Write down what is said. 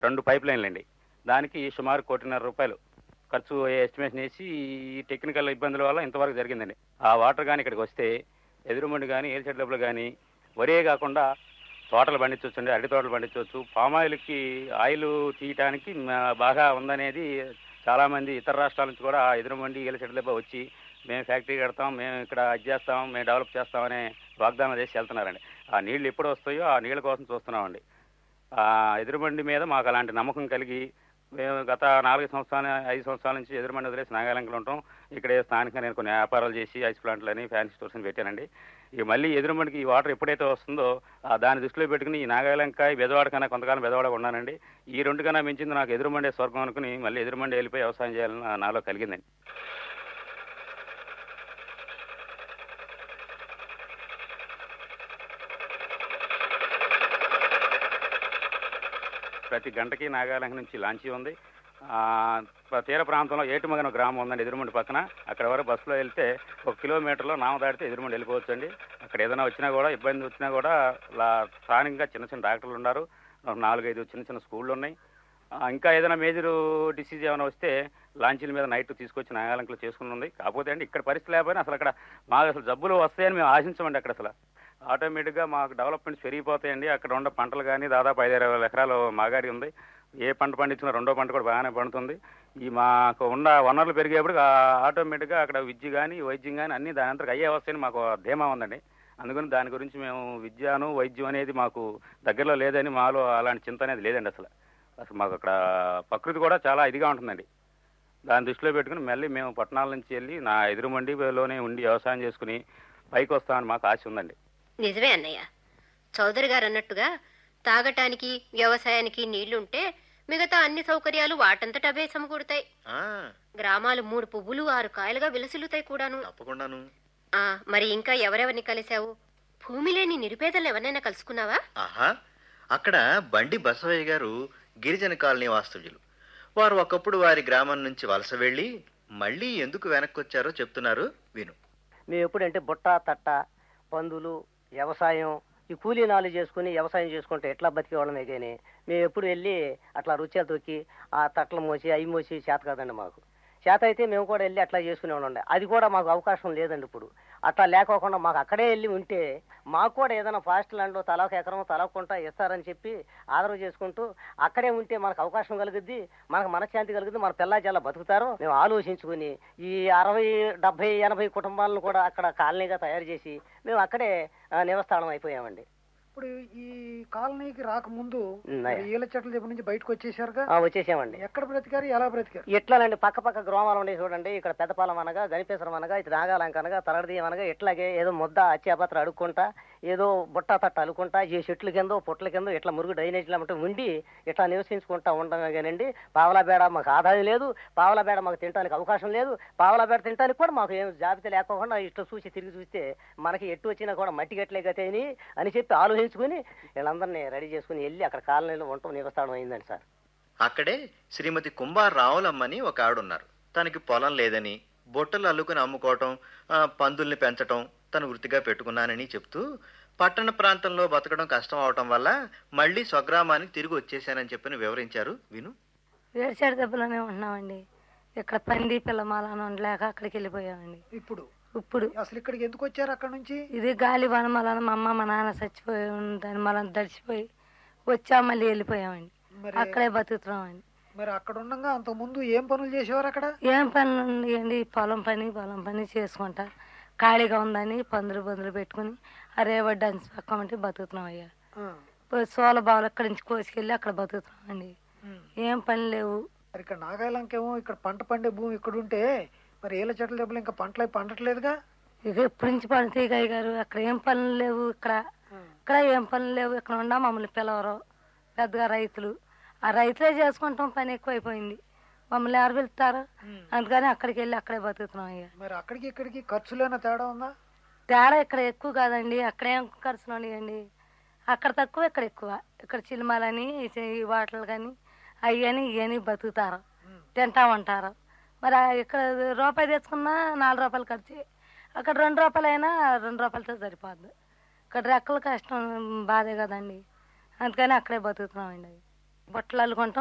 రెండు పైప్ లైన్లు అండి దానికి సుమారు కోటిన్నర రూపాయలు ఖర్చు ఎస్టిమేషన్ వేసి ఈ టెక్నికల్ ఇబ్బందుల వల్ల ఇంతవరకు జరిగిందండి ఆ వాటర్ కానీ ఇక్కడికి వస్తే ఎదురుమండి కానీ ఏల్చెట్ డబ్బులు కానీ వరే కాకుండా తోటలు పండించవచ్చండి అరటి తోటలు పండించవచ్చు పామాయిల్కి ఆయిల్ తీయటానికి మ- బాగా ఉందనేది చాలామంది ఇతర రాష్ట్రాల నుంచి కూడా ఎదురుమండి ఏల్చెట్ దెబ్బ వచ్చి మేము ఫ్యాక్టరీ కడతాం మేము ఇక్కడ అది చేస్తాం మేము డెవలప్ చేస్తామనే వాగ్దానం చేసి వెళ్తున్నారండి ఆ నీళ్లు ఎప్పుడు వస్తాయో ఆ నీళ్ళ కోసం చూస్తున్నామండి ఆ ఎదురుబండి మీద మాకు అలాంటి నమ్మకం కలిగి మేము గత నాలుగు సంవత్సరాలు ఐదు సంవత్సరాల నుంచి ఎదురుబండి వదిలేసి నాగాలంకలో ఉంటాం ఇక్కడే స్థానికంగా నేను కొన్ని వ్యాపారాలు చేసి ఐస్ ప్లాంట్లని ఫ్యాన్సీ స్టోర్స్ అని పెట్టానండి ఇక మళ్ళీ ఎదురుబండికి ఈ వాటర్ ఎప్పుడైతే వస్తుందో ఆ దాన్ని దృష్టిలో పెట్టుకుని ఈ నాగాలంక ఈ బెదవాడ కన్నా కొంతకాలం బెదవాడ ఉన్నానండి ఈ రెండు కన్నా మించింది నాకు ఎదురుమండే స్వర్గం అనుకుని మళ్ళీ ఎదురుమండి వెళ్ళిపోయి వ్యవసాయం చేయాలని నా- నాలో కలిగిందండి ప్రతి గంటకి నాగాలంక నుంచి లాంచీ ఉంది ఆ, ప- తీర ప్రాంతంలో ఏటుమగన గ్రామం ఉందండి ఎదురుమండి పక్కన అక్కడ వరకు బస్సులో వెళ్తే ఒక కిలోమీటర్లో నామ దాటితే ఎదురుమండి వెళ్ళిపోవచ్చు అండి అక్కడ ఏదైనా వచ్చినా కూడా ఇబ్బంది వచ్చినా కూడా లా- స్థానికంగా చిన్న చిన్న డాక్టర్లు ఉన్నారు ఒక నాలుగైదు చిన్న చిన్న స్కూళ్ళు ఉన్నాయి ఆ, ఇంకా ఏదైనా మేజర్ డిసీజ్ ఏమైనా వస్తే లాంచీల మీద నైట్ తీసుకొచ్చి నాగాలంకలో చేసుకుని ఉంది కాకపోతే అండి ఇక్కడ పరిస్థితి లేకపోయినా అసలు అక్కడ మాకు అసలు జబ్బులు వస్తాయని మేము ఆశించమండి అక్కడ అసలు ఆటోమేటిక్గా మాకు డెవలప్మెంట్స్ పెరిగిపోతాయండి అక్కడ ఉన్న పంటలు కానీ దాదాపు ఐదు ఇరవై ఎకరాలు మాగాడి ఉంది ఏ పంట పండించినా రెండో పంట కూడా బాగానే పండుతుంది ఈ మాకు ఉన్న వనరులు పెరిగేప్పుడు ఆటోమేటిక్గా అక్కడ విద్య కానీ వైద్యం కానీ అన్ని దాని అంతకు అయ్యే వస్తాయని మాకు ధీమా ఉందండి అందుకని దాని గురించి మేము విద్యను వైద్యం అనేది మాకు దగ్గరలో లేదని మాలో అలాంటి చింత అనేది లేదండి అసలు అసలు మాకు అక్కడ ప్రకృతి కూడా చాలా ఇదిగా ఉంటుందండి దాన్ని దృష్టిలో పెట్టుకుని మళ్ళీ మేము పట్టణాల నుంచి వెళ్ళి నా ఎదురు మండిలోనే ఉండి వ్యవసాయం చేసుకుని పైకి వస్తామని మాకు ఆశ ఉందండి నిజమే అన్నయ్య చౌదరి గారు అన్నట్టుగా తాగటానికి వ్యవసాయానికి నీళ్లుంటే మిగతా అన్ని సౌకర్యాలు వాటంతట అవే సమకూడతాయి ఆ, గ్రామాలు మూడు పువ్వులు ఆరు కాయలుగా విలసిల్లుతాయి కూడాను తప్పకుండాను ఆ మరి ఇంకా ఎవరెవరిని కలిశావు భూమి లేని నిరుపేదలు ఎవరినైనా కలుసుకున్నావా ఆహా అక్కడ బండి బసవయ్య గారు గిరిజన కాలనీ వాస్తవ్యులు వారు ఒకప్పుడు వారి గ్రామం నుంచి వలస వెళ్ళి మళ్ళీ ఎందుకు వెనక్కొచ్చారో చెప్తున్నారు విను మేము ఎప్పుడంటే బుట్ట తట్ట పందులు వ్యవసాయం ఈ కూలీ నాలు చేసుకుని వ్యవసాయం చేసుకుంటే ఎట్లా బతికే వాళ్ళమే కానీ మేము ఎప్పుడు వెళ్ళి అట్లా రుచిలు తొక్కి ఆ తట్టలు మోసి అవి మోసి చేత కాదండి మాకు చేత అయితే మేము కూడా వెళ్ళి అట్లా చేసుకునే ఉండే అది కూడా మాకు అవకాశం లేదండి ఇప్పుడు అట్లా లేకోకుండా మాకు అక్కడే వెళ్ళి ఉంటే మాకు కూడా ఏదైనా ఫాస్ట్ ల్యాండ్లో తలాకు ఎకరం తలాకుంటా ఇస్తారని చెప్పి ఆదరవు చేసుకుంటూ అక్కడే ఉంటే మనకు అవకాశం కలుగుద్ది మనకు మనశ్శాంతి కలుగుద్ది మన పిల్ల చాలా బతుకుతారు మేము ఆలోచించుకుని ఈ అరవై డెబ్బై ఎనభై కుటుంబాలను కూడా అక్కడ కాలనీగా తయారు చేసి మేము అక్కడే ఆ, నివస్థానం అయిపోయామండి ఇప్పుడు ఈ కాలనీకి రాకముందు ఉన్నాయా? మరి ఈల చెట్ల దగ్గర నుంచి బయటకు వచ్చేసారుగా ఆ, వచ్చేసామండి ఎక్కడ బ్రతికారు ఎలా బ్రతికారు ఎట్లానండి పక్క పక్క గ్రామాలు ఉండే చూడండి ఇక్కడ పెద్దపాలెం అనగా గణపేశ్వరం అనగా ఇది నాగాలంక అనగా తలడదీయం అనగా ఇట్లాగే ఏదో ముద్ద అచ్చేపత్ర అడుక్కుంటా ఏదో బుట్ట తట్ట అలుకుంటా ఈ చెట్ల కింద పొట్ల కింద ఇట్లా మురుగు డ్రైనేజీలు అమ్మటం ఉండి ఇట్లా నివసించుకుంటా ఉండగా కానండి పావలా బేడ మాకు ఆదాయం లేదు పావలా బేడ మాకు తినడానికి అవకాశం లేదు పావలా బేడ తినడానికి కూడా మాకు ఏం జాబితా లేకోకుండా ఇట్లా చూసి తిరిగి చూస్తే మనకి ఎట్టు వచ్చినా కూడా మట్టి గట్లే గతేని అని చెప్పి ఆలోచించుకుని వీళ్ళందరినీ రెడీ చేసుకుని వెళ్ళి అక్కడ కాలనీలో ఉండటం నివస్థానం అయిందండి సార్ అక్కడే శ్రీమతి కుంభార్ రావులమ్మని ఒక ఆవిడున్నారు తనకి పొలం లేదని బొట్టలు అల్లుకుని అమ్ముకోవటం ఆ, పందుల్ని పెంచటం తను వృత్తిగా పెట్టుకున్నానని చెప్తూ పట్టణ ప్రాంతంలో బతకడం కష్టం అవటం వల్ల మళ్ళీ స్వగ్రామానికి తిరిగి వచ్చేసానని చెప్పని వివరించారు విను వేరుచేడు దెబ్బలోనే ఉంటున్నామండి ఇక్కడ పంది పిల్లమాలను ఉండలేక అక్కడికి వెళ్ళిపోయామండి ఇప్పుడు ఇప్పుడు అసలు ఇక్కడికి ఎందుకు వచ్చారు అక్కడ నుంచి ఇది గాలి వనమలన మా అమ్మ మా నాన్న చచ్చిపోయి దాని మనం దడిచిపోయి వచ్చా మళ్ళీ వెళ్ళిపోయామండి మరి అక్కడే బతుకుతున్నామండి మరి అక్కడ ఉండగా అంత ముందు ఏం పనులు చేసేవారు అక్కడ ఏం పని ఉందండి పొలం పని పొలం పని చేసుకుంటా ఖాళీగా ఉందని పందులు బందులు పెట్టుకుని అరే వడ్డీ అంచు పక్కమంటే బతుకుతున్నాం అయ్యా ఆ, పోయి సోల బావులు అక్కడి నుంచి కోసుకెళ్ళి అక్కడ బతుకుతున్నామండి ఉమ్. ఏం పని లేవు మరి ఇక్కడ నాగాయలంకేమో ఇక్కడ పంట పండే భూమి ఇక్కడ ఉంటే మరి ఈల చెట్ల దెబ్బలు ఇంకా పంటలు అవి పండట్లేదుగా ఇక ఇప్పటి నుంచి పడుతాయి గాయ గారు అక్కడ ఏం పనులు లేవు ఇక్కడ ఇక్కడ ఏం పనులు లేవు ఇక్కడ ఉండా మమ్మల్ని పిలవరు పెద్దగా రైతులు ఆ రైతులే చేసుకుంటాం పని ఎక్కువైపోయింది మమ్మల్ని ఎవరు పిలుస్తారు ఉమ్. అందుకని అక్కడికి వెళ్ళి అక్కడే బతుకుతున్నాం ఇక మరి అక్కడికి ఇక్కడికి ఖర్చులేనా తేడా ఉందా తేడా ఇక్కడ ఎక్కువ కాదండి అక్కడేం ఖర్చులు ఉన్నాయండి అక్కడ తక్కువ ఇక్కడ ఎక్కువ ఇక్కడ చిలుమలని ఈ వాటలు కానీ అవి అని ఇవని బతుకుతారు ఉమ్. తింటా ఉంటారు మరి ఆ ఇక్కడ రూపాయి తెచ్చుకున్నా నాలుగు రూపాయలు ఖర్చు అక్కడ రెండు రూపాయలు అయినా రెండు రూపాయలతో సరిపోద్ది ఇక్కడ రెక్కల కష్టం బాధే కదండి అందుకని అక్కడే బతుకుతున్నామండి బట్టలు అల్లుకుంటాం